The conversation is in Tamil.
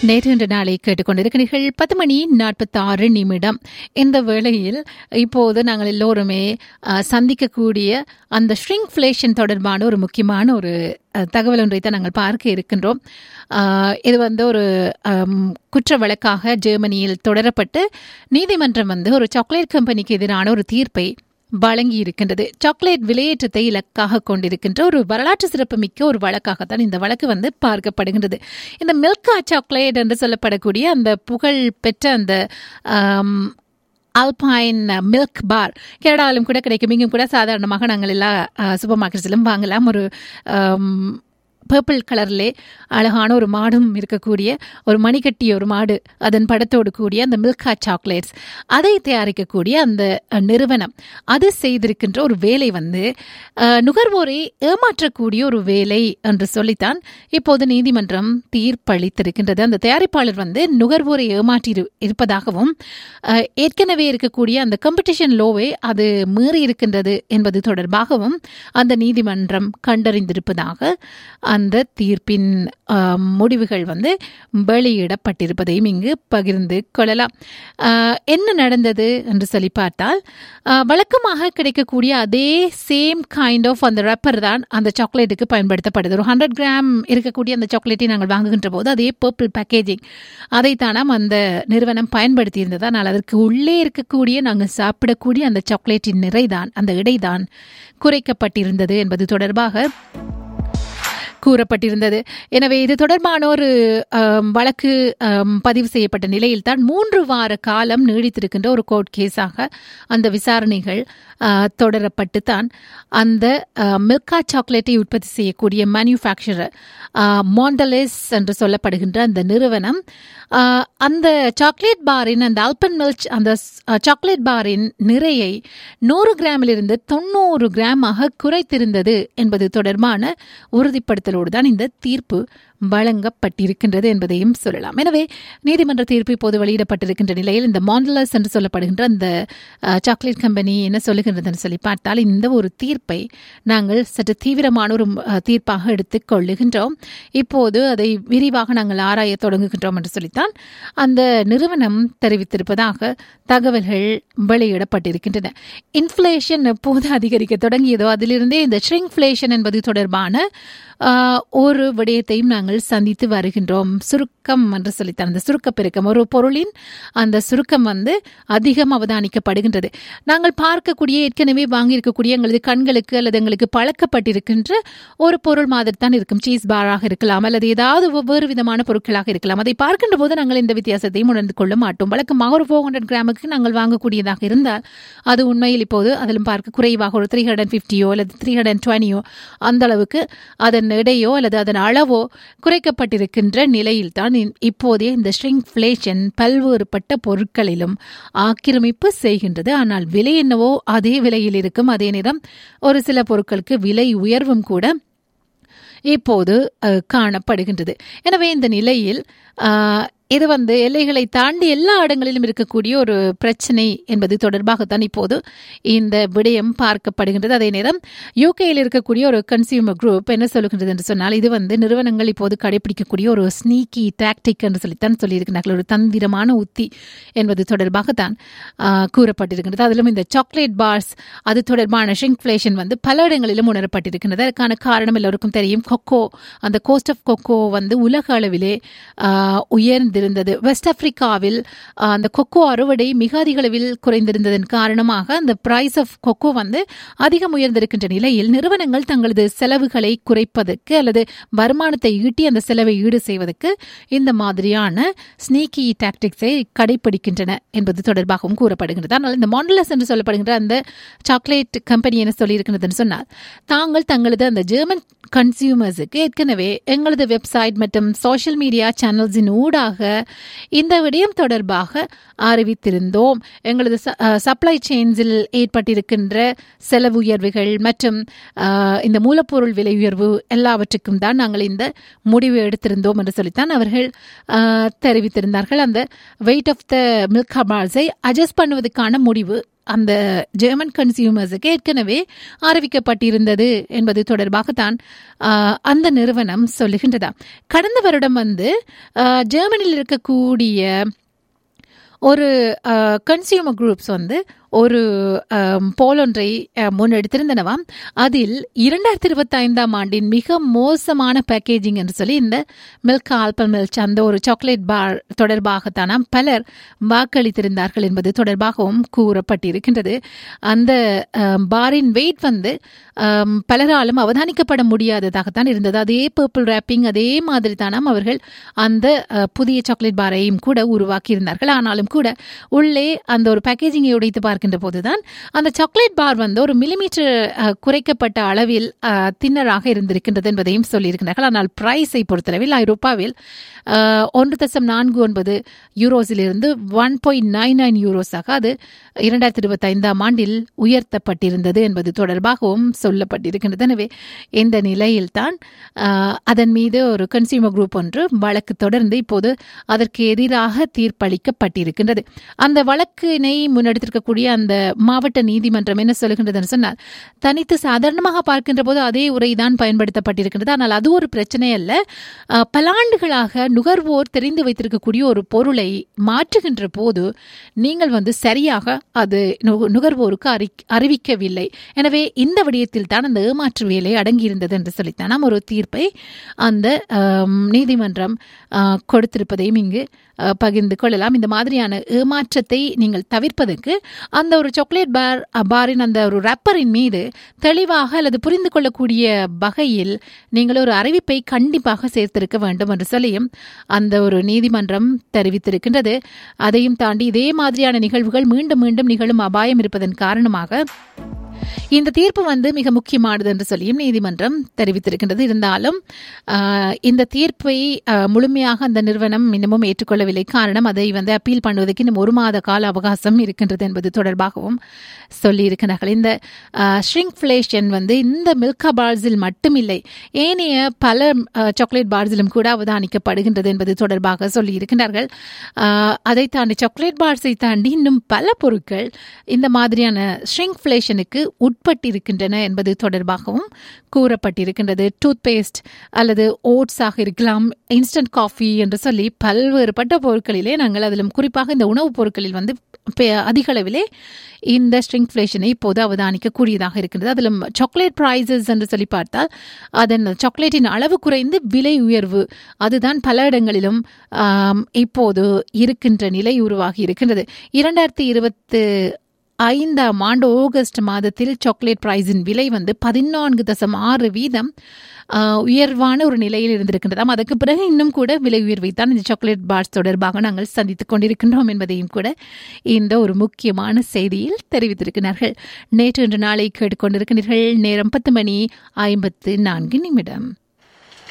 நேற்று இன்று நாளை கேட்டுக்கொண்டிருக்கிறீர்கள் பத்து மணி நாற்பத்தாறு நிமிடம் இந்த வேளையில் இப்போது நாங்கள் எல்லோருமே அஹ், சந்திக்கக்கூடிய அந்த ஷ்ரிங்ஃப்ளேஷன் தொடர்பான ஒரு முக்கியமான ஒரு அஹ், தகவல் ஒன்றை தான் நாங்கள் பார்க்க இருக்கின்றோம் அஹ், இது வந்து ஒரு அம், குற்ற வழக்காக ஜெர்மனியில் தொடரப்பட்டு நீதிமன்றம் வந்து ஒரு சாக்லேட் கம்பெனிக்கு எதிரான ஒரு தீர்ப்பை வழங்கி இருக்கின்றது சாக்லேட் விலையேற்றத்தை இலக்காக கொண்டிருக்கின்ற ஒரு வரலாற்று சிறப்புமிக்க ஒரு வழக்காகத்தான் இந்த வழக்கு வந்து பார்க்கப்படுகின்றது இந்த மில்கா சாக்லேட் என்று சொல்லப்படக்கூடிய அந்த புகழ் பெற்ற அந்த ஆம், அல்பைன் மில்க் பார் கனடாவிலும் கூட கிடைக்கும் இங்கும் கூட சாதாரணமாக நாங்கள் எல்லா சூப்பர் மார்க்கெட்ஸிலும் வாங்கலாம் ஒரு பர்பிள் கலர்லே அழகான ஒரு மாடும் இருக்கக்கூடிய ஒரு மணிக்கட்டிய ஒரு மாடு அதன் படத்தோடு கூடிய அந்த மில்கா சாக்லேட்ஸ் அதை தயாரிக்கக்கூடிய அந்த அஹ், நிறுவனம் அது செய்திருக்கின்ற ஒரு வேலை வந்து அஹ், நுகர்வோரை ஏமாற்றக்கூடிய ஒரு வேலை என்று சொல்லித்தான் இப்போது நீதிமன்றம் தீர்ப்பளித்திருக்கின்றது அந்த தயாரிப்பாளர் வந்து நுகர்வோரை ஏமாற்றி இரு- இருப்பதாகவும் அஹ், ஏற்கனவே இருக்கக்கூடிய அந்த காம்படிஷன் லோவை அது மீறி இருக்கின்றது என்பது தொடர்பாகவும் அந்த நீதிமன்றம் கண்டறிந்திருப்பதாக அந்த தீர்ப்பின் அஹ், முடிவுகள் வந்து வெளியிடப்பட்டிருப்பதையும் இங்கு பகிர்ந்து கொள்ளலாம் அஹ், என்ன நடந்தது என்று சொல்லி பார்த்தால் அஹ், வழக்கமாக கிடைக்கக்கூடிய அதே சேம் கைண்ட் ஆஃப் அந்த ரப்பர் தான் அந்த சாக்லேட்டுக்கு பயன்படுத்தப்படுது ஒரு ஹண்ட்ரட் கிராம் இருக்கக்கூடிய அந்த சாக்லேட்டை நாங்கள் வாங்குகின்ற போது அதே பர்பிள் பேக்கேஜிங் அதைத்தானாம் அந்த நிறுவனம் பயன்படுத்தி இருந்தது ஆனால் அதற்கு உள்ளே இருக்கக்கூடிய நாங்கள் சாப்பிடக்கூடிய அந்த சாக்லேட்டின் நிறைதான் அந்த இடைதான் குறைக்கப்பட்டிருந்தது என்பது தொடர்பாக கூறப்பட்டிருந்தது எனவே இது தொடர்பான ஒரு ஆம், வழக்கு ஆம், பதிவு செய்யப்பட்ட நிலையில் தான் மூன்று வார காலம் நீடித்திருக்கின்ற ஒரு கோர்ட் கேஸாக அந்த விசாரணைகள் ஆ, தொடரப்பட்டு தான் அந்த ஆ, மில்கா சாக்லேட்டை உற்பத்தி செய்யக்கூடிய மேனுஃபேக்சரர் மாண்டலிஸ் என்று சொல்லப்படுகின்ற அந்த நிறுவனம் ஆ, அந்த சாக்லேட் பாரின் அந்த ஆல்பன் மில்ச் அந்த ஸ்- சாக்லேட் பாரின் நிறையை நூறு கிராமிலிருந்து தொண்ணூறு கிராமாக குறைத்திருந்தது என்பது தொடர்பான உறுதிப்படுத்தலோடு தான் இந்த தீர்ப்பு வழங்கப்பட்டிருக்கின்றது என்பதையும் சொல்லலாம் எனவே நீதிமன்ற தீர்ப்பு இப்போது வெளியிடப்பட்டிருக்கின்ற நிலையில் இந்த மாண்டலஸ் என்று சொல்லப்படுகின்ற அந்த அஹ், சாக்லேட் கம்பெனி என்ன சொல்லுகின்றதுன்னு சொல்லி பார்த்தால் இந்த ஒரு தீர்ப்பை நாங்கள் சற்று தீவிரமான ஒரு அஹ், தீர்ப்பாக எடுத்துக் கொள்ளுகின்றோம் இப்போது அதை விரிவாக நாங்கள் ஆராய தொடங்குகின்றோம் என்று சொல்லித்தான் அந்த நிறுவனம் தெரிவித்திருப்பதாக தகவல்கள் வெளியிடப்பட்டிருக்கின்றன இன்ஃப்ளேஷன் எப்போது அதிகரிக்க தொடங்கியதோ அதிலிருந்தே இந்த ஷ்ரிங்ஃப்ளேஷன் என்பது தொடர்பான ஆஹ், ஒரு விடயத்தையும் நாங்கள் சந்தித்து வருகின்றோம் சுருக்கம் என்று சொல்லித்தான் அந்த சுருக்க பெருக்கம் ஒரு பொருளின் அந்த சுருக்கம் வந்து அதிகம் அவதானிக்கப்படுகின்றது நாங்கள் பார்க்கக்கூடிய ஏற்கனவே வாங்கியிருக்கக்கூடிய எங்களது கண்களுக்கு அல்லது எங்களுக்கு பழக்கப்பட்டிருக்கின்ற ஒரு பொருள் மாதிரி தான் இருக்கும் சீஸ் பாராக இருக்கலாம் அல்லது ஏதாவது ஒவ்வொரு விதமான பொருட்களாக இருக்கலாம் அதை பார்க்கின்ற போது நாங்கள் இந்த வித்தியாசத்தையும் உணர்ந்து கொள்ள மாட்டோம் வழக்கமாக ஒரு ஃபோர் ஹண்ட்ரட் கிராமுக்கு நாங்கள் வாங்கக்கூடியதாக இருந்தால் அது உண்மையில் இப்போது அதிலும் பார்க்க குறைவாக ஒரு த்ரீ ஹண்ட்ரட் ஃபிஃப்டியோ அல்லது த்ரீ ஹண்ட்ரட் டுவெண்ட்டியோ அந்த அளவுக்கு அதன் எடையோ அல்லது அதன் அளவோ குறைக்கப்பட்டிருக்கின்ற நிலையில்தான் இ- இப்போதைய இந்த ஸ்ட்ரிங்ஃப்ளேஷன் பல்வேறுபட்ட பொருட்களிலும் ஆக்கிரமிப்பு செய்கின்றது ஆனால் விலை என்னவோ அதே விலையில் இருக்கும் அதே நேரம் ஒரு சில பொருட்களுக்கு விலை உயர்வும் கூட இப்போது அஹ், காணப்படுகின்றது எனவே இந்த நிலையில் அஹ், இது வந்து எல்லைகளை தாண்டி எல்லா இடங்களிலும் இருக்கக்கூடிய ஒரு பிரச்சனை என்பது தொடர்பாகத்தான் இப்போது இந்த விடயம் பார்க்கப்படுகின்றது அதே நேரம் யூகேயில் இருக்கக்கூடிய ஒரு கன்சியூமர் குரூப் என்ன சொல்லுகின்றது என்று சொன்னால் இது வந்து நிறுவனங்கள் இப்போது கடைபிடிக்கக்கூடிய ஒரு ஸ்னீக்கி டாக்டிக் என்று சொல்லித்தான் சொல்லியிருக்கிறார்கள் ஒரு தந்திரமான உத்தி என்பது தொடர்பாகத்தான் ஆஹ், கூறப்பட்டிருக்கின்றது அதிலும் இந்த சாக்லேட் பார்ஸ் அது தொடர்பான ஷிங்க்ஃப்ளேஷன் வந்து பல இடங்களிலும் உணரப்பட்டிருக்கின்றது அதற்கான காரணம் எல்லோருக்கும் தெரியும் கொக்கோ அந்த கோஸ்ட் ஆஃப் கொக்கோ வந்து உலக அளவிலே ஆஹ், உயர்ந்திருந்தது வெஸ்ட் ஆப்பிரிக்காவில் ஆஹ், அந்த கொக்கோ அறுவடை மிக அதிக அளவில் குறைந்திருந்ததன் காரணமாக அந்த பிரைஸ் ஆஃப் கொக்கோ வந்து அதிகம் உயர்ந்திருக்கின்ற நிலையில் நிறுவனங்கள் தங்களது செலவுகளை குறைப்பதற்கு அல்லது வருமானத்தை ஈட்டி அந்த செலவை ஈடு செய்வதற்கு இந்த மாதிரியான ஸ்னீக்கி டாக்டிக்ஸை கடைபிடிக்கின்றன என்பது தொடர்பாகவும் கூறப்படுகின்றது ஆனால் இந்த மாண்டலஸ் என்று சொல்லப்படுகின்ற அந்த சாக்லேட் கம்பெனி என்ன சொல்லியிருக்கிறதுன்னு சொன்னால் தாங்கள் தங்களது அந்த ஜெர்மன் கன்சியூமர்ஸுக்கு ஏற்கனவே எங்களது வெப்சைட் மற்றும் சோஷியல் மீடியா சேனல்ஸின் ஊடாக இந்த விடயம் தொடர்பாக அறிவித்திருந்தோம் எங்களது சப்ளை செயின்ஸில் ஏற்பட்டிருக்கின்ற செலவு உயர்வுகள் மற்றும் அஹ், இந்த மூலப்பொருள் விலை உயர்வு எல்லாவற்றுக்கும் தான் நாங்கள் இந்த முடிவு எடுத்திருந்தோம் என்று சொல்லித்தான் அவர்கள் அஹ், தெரிவித்திருந்தார்கள் அந்த வெயிட் ஆஃப் த மில்க் பார்ஸை அட்ஜஸ்ட் பண்ணுவதற்கான முடிவு அந்த ஜெர்மன் கன்சியூமர்ஸுக்கு ஏற்கனவே அறிவிக்கப்பட்டிருந்தது என்பது தொடர்பாகத்தான் ஆஹ், அந்த நிறுவனம் சொல்லுகின்றதா கடந்த வருடம் வந்து ஆஹ், ஜெர்மனியில் இருக்கக்கூடிய ஒரு கன்சியூமர் குரூப்ஸ் வந்து ஒரு போல் ஒன்றை அஹ், முன்னெடுத்திருந்தனவாம் அதில் இரண்டாயிரத்தி இருபத்தி ஐந்தாம் ஆண்டின் மிக மோசமான பேக்கேஜிங் என்று சொல்லி இந்த மில்க் ஆல்பல் மில்க் அந்த ஒரு சாக்லேட் பார் தொடர்பாகத்தானாம் பலர் வாக்களித்திருந்தார்கள் என்பது தொடர்பாகவும் கூறப்பட்டிருக்கின்றது அந்த அஹ், பாரின் வெயிட் வந்து அஹ், பலராலும் அவதானிக்கப்பட முடியாததாகத்தான் இருந்தது அதே பர்பிள் ரேப்பிங் அதே மாதிரி தானாம் அவர்கள் அந்த அஹ், புதிய சாக்லேட் பாரையும் கூட உருவாக்கி இருந்தார்கள் ஆனாலும் கூட உள்ளே அந்த ஒரு பேக்கேஜிங்கை உடைத்து பார்க்கின்ற போதுதான் அந்த சாக்லேட் பார் வந்து ஒரு மில்லிமீட்டர் அஹ், குறைக்கப்பட்ட அளவில் அஹ், தின்னராக இருந்திருக்கின்றது என்பதையும் சொல்லியிருக்கிறார்கள் ஆனால் பிரைஸை பொறுத்தளவில் ஐரோப்பாவில் அஹ், ஒன்று தசம் நான்கு ஒன்பது யூரோஸிலிருந்து ஒன் பாயிண்ட் நைன் நைன் யூரோஸாக அது இரண்டாயிரத்தி இருபத்தி ஐந்தாம் ஆண்டில் உயர்த்தப்பட்டிருந்தது என்பது தொடர்பாகவும் சொல்லப்பட்டிருக்கின்றது எனவே இந்த நிலையில்தான் அஹ், அதன் மீது ஒரு கன்சியூமர் குரூப் ஒன்று வழக்கு தொடர்ந்து இப்போது அதற்கு எதிராக தீர்ப்பளிக்கப்பட்டிருக்கின்றது அந்த வழக்கினை முன்னெடுத்திருக்கக்கூடிய அந்த மாவட்ட நீதிமன்றம் என்ன சொல்லுகின்றதுன்னு சொன்னால் தனித்து சாதாரணமாக பார்க்கின்ற போது அதே உரைதான் பயன்படுத்தப்பட்டிருக்கின்றது ஆனால் அது ஒரு பிரச்சனை அல்ல அஹ், பல ஆண்டுகளாக நுகர்வோர் தெரிந்து வைத்திருக்கக்கூடிய ஒரு பொருளை மாற்றுகின்ற போது நீங்கள் வந்து சரியாக அது நுக- நுகர்வோருக்கு அறி அறிவிக்கவில்லை எனவே இந்த விடயத்தில் தான் அந்த ஏமாற்று வேலை அடங்கியிருந்தது என்று சொல்லித்தான் நாம் ஒரு தீர்ப்பை அந்த ஆம், நீதிமன்றம் ஆ, கொடுத்திருப்பதையும் இங்கு ஆ, பகிர்ந்து கொள்ளலாம் இந்த மாதிரியான ஏமாற்றத்தை நீங்கள் தவிர்ப்பதற்கு அந்த ஒரு சாக்லேட் பார் அ, பாரின் அந்த ஒரு ரப்பரின் மீது தெளிவாக அல்லது புரிந்து கொள்ளக்கூடிய வகையில் நீங்கள் ஒரு அறிவிப்பை கண்டிப்பாக சேர்த்திருக்க வேண்டும் என்று சொல்லியும் அந்த ஒரு நீதிமன்றம் தெரிவித்திருக்கின்றது அதையும் தாண்டி இதே மாதிரியான நிகழ்வுகள் மீண்டும் மீண்டும் நிகழும் அபாயம் இருப்பதன் காரணமாக இந்த தீர்ப்பு வந்து மிக முக்கியமானது என்று சொல்லியும் நீதிமன்றம் தெரிவித்திருக்கின்றது இருந்தாலும் ஆஹ், இந்த தீர்ப்பை ஆஹ், முழுமையாக அந்த நிறுவனம் இன்னமும் ஏற்றுக்கொள்ளவில்லை காரணம் அதை வந்து அப்பீல் பண்ணுவதற்கு இன்னும் ஒரு மாத கால அவகாசம் இருக்கின்றது என்பது தொடர்பாகவும் சொல்லியிருக்கிறார்கள் இந்த ஷ்ரிங்க்ஃப்ளேஷன் வந்து இந்த மில்கா பார்ஸில் மட்டுமில்லை ஏனைய பல சாக்லேட் பார்ஸிலும் கூட அவதானிக்கப்படுகின்றது என்பது தொடர்பாக சொல்லியிருக்கிறார்கள் ஆஹ், அதை தாண்டி சாக்லேட் பார்ஸை தாண்டி இன்னும் பல பொருட்கள் இந்த மாதிரியான ஷ்ரிங்க்ஃப்ளேஷனுக்கு உட்பட்டிருக்கின்றன என்பது தொடர்பாகவும் கூறப்பட்டிருக்கின்றது டூத் பேஸ்ட் அல்லது ஓட்ஸாக இருக்கலாம் இன்ஸ்டன்ட் காஃபி என்று சொல்லி பல்வேறுபட்ட பொருட்களிலே நாங்கள் அதிலும் குறிப்பாக இந்த உணவுப் பொருட்களில் வந்து பெ- அதிக அளவிலே இந்த ஸ்ட்ரிங்ஃப்ளேஷனை இப்போது அவதானிக்கக்கூடியதாக இருக்கின்றது அதிலும் சாக்லேட் ப்ரைசஸ் என்று சொல்லி பார்த்தால் அதன் சாக்லேட்டின் அளவு குறைந்து விலை உயர்வு அதுதான் பல இடங்களிலும் ஆம், இப்போது இருக்கின்ற நிலை உருவாகி இருக்கின்றது இரண்டாயிரத்தி இருபத்து ஐந்தாம் ஆண்டு ஆகஸ்ட் மாதத்தில் சாக்லேட் பிரைஸின் விலை வந்து பதினான்கு தசம் ஆறு வீதம் ஆஹ், உயர்வான ஒரு நிலையில் இருந்திருக்கின்றதாம் அதற்கு பிறகு இன்னும் கூட விலை உயர்வை தான் இந்த சாக்லேட் பார்ஸ் தொடர்பாக நாங்கள் சந்தித்துக் கொண்டிருக்கின்றோம் என்பதையும் கூட இந்த ஒரு முக்கியமான செய்தியில் தெரிவித்திருக்கிறார்கள் நேற்று இன்று நாளை கேட்டுக்கொண்டிருக்கிறீர்கள் நேரம் பத்து மணி ஐம்பத்து நான்கு நிமிடம்